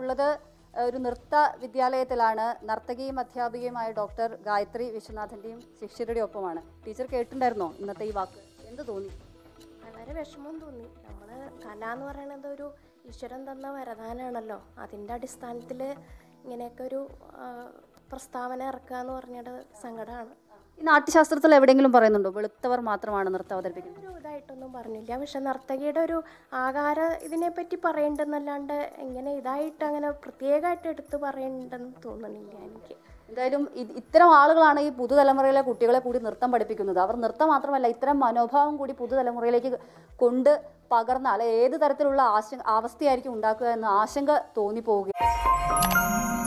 ഞാനുള്ളത് ഏഹ്, ഒരു നൃത്ത വിദ്യാലയത്തിലാണ് നർത്തകിയും അധ്യാപികയുമായ ഡോക്ടർ ഗായത്രി വിശ്വനാഥന്റെയും ശിഷ്യരുടെയും ഒപ്പമാണ് ടീച്ചർ കേട്ടിട്ടുണ്ടായിരുന്നോ ഇന്നത്തെ ഈ വാക്ക് എന്ത് തോന്നി വളരെ വിഷമം തോന്നി നമ്മൾ കല എന്ന് പറയുന്നത് ഒരു ഈശ്വരൻ തന്ന വരദാനാണല്ലോ അതിൻ്റെ അടിസ്ഥാനത്തിൽ ഇങ്ങനെയൊക്കെ ഒരു ആ, പ്രസ്താവന ഇറക്കുക എന്ന് പറഞ്ഞത് സങ്കടമാണ് ഈ നാട്യശാസ്ത്രത്തിൽ എവിടെയെങ്കിലും പറയുന്നുണ്ടോ വെളുത്തവർ മാത്രമാണ് നൃത്തം അവതരിപ്പിക്കുന്നത് ഒരു ഇതായിട്ടൊന്നും പറഞ്ഞില്ല പക്ഷെ നർത്തകിയുടെ ഒരു ആകാര ഇതിനെപ്പറ്റി പറയണ്ടെന്നല്ലാണ്ട് ഇങ്ങനെ ഇതായിട്ട് അങ്ങനെ പ്രത്യേകമായിട്ട് എടുത്ത് പറയണ്ടെന്ന് തോന്നണില്ല എനിക്ക് എന്തായാലും ഇത് ഇത്തരം ആളുകളാണ് ഈ പുതുതലമുറയിലെ കുട്ടികളെ കൂടി നൃത്തം പഠിപ്പിക്കുന്നത് അവർ നൃത്തം മാത്രമല്ല ഇത്തരം മനോഭാവം കൂടി പുതുതലമുറയിലേക്ക് കൊണ്ട് പകർന്നാൽ ഏത് തരത്തിലുള്ള ആശ അവസ്ഥയായിരിക്കും ഉണ്ടാക്കുക എന്ന ആശങ്ക തോന്നിപ്പോവുകയാണ്